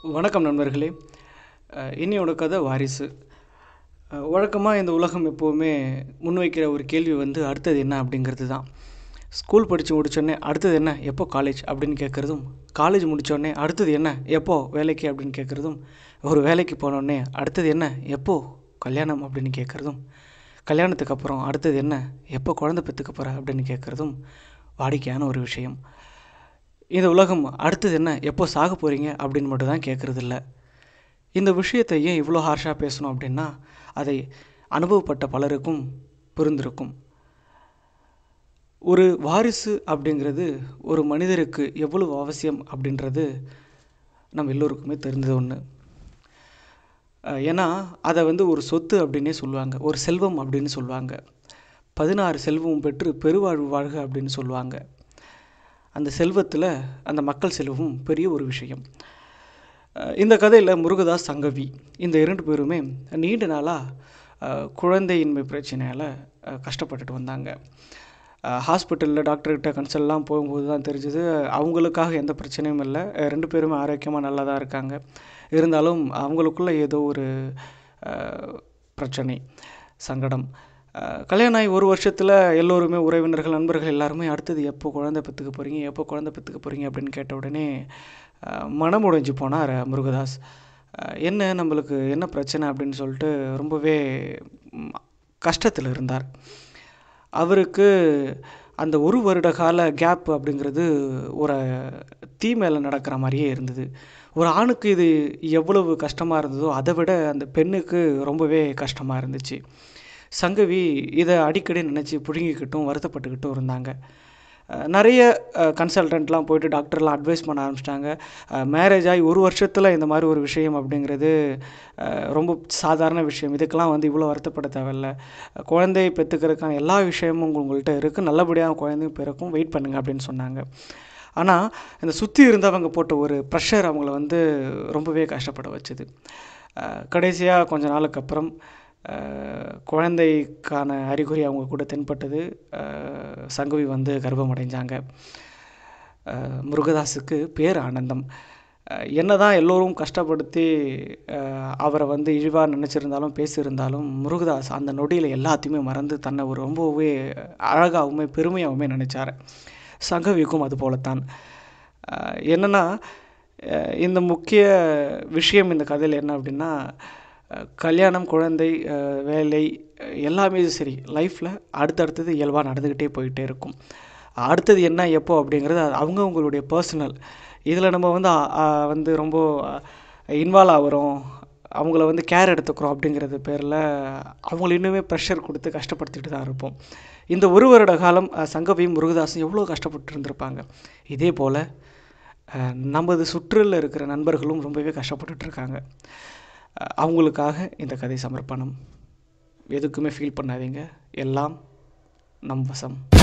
வணக்கம் நண்பர்களே அஹ் இன்னையோட கதை வாரிசு வழக்கமாக இந்த உலகம் எப்போவுமே முன்வைக்கிற ஒரு கேள்வி வந்து அடுத்தது என்ன அப்படிங்கிறது தான் ஸ்கூல் படித்து முடித்தோடனே அடுத்தது என்ன எப்போ காலேஜ் அப்படின்னு கேட்குறதும் காலேஜ் முடித்தோடனே அடுத்தது என்ன எப்போ வேலைக்கு அப்படின்னு கேட்குறதும் ஒரு வேலைக்கு போனோடனே அடுத்தது என்ன எப்போ கல்யாணம் அப்படின்னு கேட்குறதும் கல்யாணத்துக்கு அப்புறம் அடுத்தது என்ன எப்போ குழந்தை பெற்றுக்க போகிற அப்படின்னு கேட்குறதும் வாடிக்கையான ஒரு விஷயம் இந்த உலகம் அடுத்தது என்ன எப்போ சாக போகிறீங்க அப்படின்னு மட்டும் தான் கேட்குறதில்ல இந்த விஷயத்தை ஏன் இவ்வளோ ஹார்ஷாக பேசணும் அப்படின்னா அதை அனுபவப்பட்ட பலருக்கும் புரிந்திருக்கும் ஒரு வாரிசு அப்படிங்கிறது ஒரு மனிதருக்கு எவ்வளவு அவசியம் அப்படின்றது நம்ம எல்லோருக்குமே தெரிஞ்சது ஒன்று ஏன்னா அதை வந்து ஒரு சொத்து அப்படின்னே சொல்லுவாங்க ஒரு செல்வம் அப்படின்னு சொல்லுவாங்க பதினாறு செல்வம் பெற்று பெருவாழ்வு வாழ்க அப்படின்னு சொல்லுவாங்க அந்த செல்வத்தில் அந்த மக்கள் செல்வமும் பெரிய ஒரு விஷயம் அஹ் இந்த கதையில் முருகதாஸ் சங்கவி இந்த இரண்டு பேருமே நீண்ட நாளாக குழந்தையின்மை பிரச்சனையால் அஹ், கஷ்டப்பட்டுட்டு வந்தாங்க ஹாஸ்பிட்டலில் டாக்டர்கிட்ட கன்சல்ட்லாம் போகும்போது தான் தெரிஞ்சது அவங்களுக்காக எந்த பிரச்சனையும் இல்லை அஹ் ரெண்டு பேருமே ஆரோக்கியமாக நல்லா தான் இருக்காங்க இருந்தாலும் அவங்களுக்குள்ள ஏதோ ஒரு அஹ், பிரச்சனை சங்கடம் அஹ், கல்யாணம் ஆகி ஒரு வருஷத்தில் எல்லோருமே உறவினர்கள் நண்பர்கள் எல்லாருமே அடுத்தது எப்போ குழந்தை பெற்றுக்க போகிறீங்க எப்போ குழந்தை பெற்றுக்க போகிறீங்க அப்படின்னு கேட்ட உடனே அஹ், மனம் உடைஞ்சு போனார் முருகதாஸ் அஹ், என்ன நம்மளுக்கு என்ன பிரச்சனை அப்படின்னு சொல்லிட்டு ரொம்பவே கஷ்டத்தில் இருந்தார் அவருக்கு அந்த ஒரு வருட கால கேப் அப்படிங்கிறது ஒரு தீ மேலே நடக்கிற மாதிரியே இருந்தது ஒரு ஆணுக்கு இது எவ்வளவு கஷ்டமாக இருந்ததோ அதை விட அந்த பெண்ணுக்கு ரொம்பவே கஷ்டமாக இருந்துச்சு சங்கவி இதை அடிக்கடி நினச்சி புழுங்கிக்கிட்டும் வருத்தப்பட்டுக்கிட்டும் இருந்தாங்க அஹ் நிறைய கன்சல்டன்ட்லாம் போயிட்டு டாக்டர்லாம் அட்வைஸ் பண்ண ஆரம்பிச்சிட்டாங்க மேரேஜ் ஆகி ஒரு வருஷத்தில் இந்த மாதிரி ஒரு விஷயம் அப்படிங்கிறது அஹ் ரொம்ப சாதாரண விஷயம் இதுக்கெல்லாம் வந்து இவ்வளோ வருத்தப்பட தேவையில்ல குழந்தை பெற்றுக்கிறதுக்கான எல்லா விஷயமும் உங்க- உங்கள்கிட்ட இருக்குது நல்லபடியாக குழந்தையும் பிறக்கும் வெயிட் பண்ணுங்க அப்படின்னு சொன்னாங்க ஆனால் இந்த சுற்றி இருந்தவங்க போட்ட ஒரு ப்ரெஷர் அவங்கள வந்து ரொம்பவே கஷ்டப்பட வச்சுது கடைசியாக கொஞ்ச நாளுக்கு அப்புறம் அஹ், குழந்தைக்கான அறிகுறி அவங்க கூட தென்பட்டது அஹ், சங்கவி வந்து கர்ப்பம் அடைஞ்சாங்க அஹ், முருகதாஸுக்கு பேர் ஆனந்தம் அஹ், என்னதான் எல்லோரும் கஷ்டப்படுத்தி அஹ், அவரை வந்து இழிவாக நினச்சிருந்தாலும் பேசியிருந்தாலும் முருகதாஸ் அந்த நொடியில் எல்லாத்தையுமே மறந்து தன்னை ஒரு ரொம்பவே அழகாகவுமே பெருமையாகவுமே நினச்சார் சங்கவிக்கும் அது போலத்தான் அஹ், என்னன்னா அஹ், இந்த முக்கிய விஷயம் இந்த கதையில் என்ன அப்படின்னா அஹ், கல்யாணம் குழந்தை அஹ், வேலை அஹ், எல்லாமே சரி லைஃப்பில் அடுத்தடுத்தது இயல்பாக நடந்துக்கிட்டே போயிட்டே இருக்கும் அடுத்தது என்ன எப்போ அப்படிங்கிறது அது அவங்கவங்களுடைய பர்சனல் இதில் நம்ம வந்து அ- அ- வந்து ரொம்ப இன்வால்வ் ஆகிறோம் அவங்கள வந்து கேர் எடுத்துக்கிறோம் அப்படிங்கிறது பேரில் அவங்கள இன்னுமே ப்ரெஷர் கொடுத்து கஷ்டப்படுத்திட்டு தான் இருப்போம் இந்த ஒரு வருட காலம் அஹ், சங்கவியும் முருகதாசும் எவ்வளோ கஷ்டப்பட்டு இருந்திருப்பாங்க இதே போல் அஹ், நமது சுற்றில் இருக்கிற நண்பர்களும் ரொம்பவே கஷ்டப்பட்டுட்டு இருக்காங்க அஹ், அவங்களுக்காக இந்த கதை சமர்ப்பணம் எதுக்குமே ஃபீல் பண்ணாதீங்க எல்லாம் நம் வசம்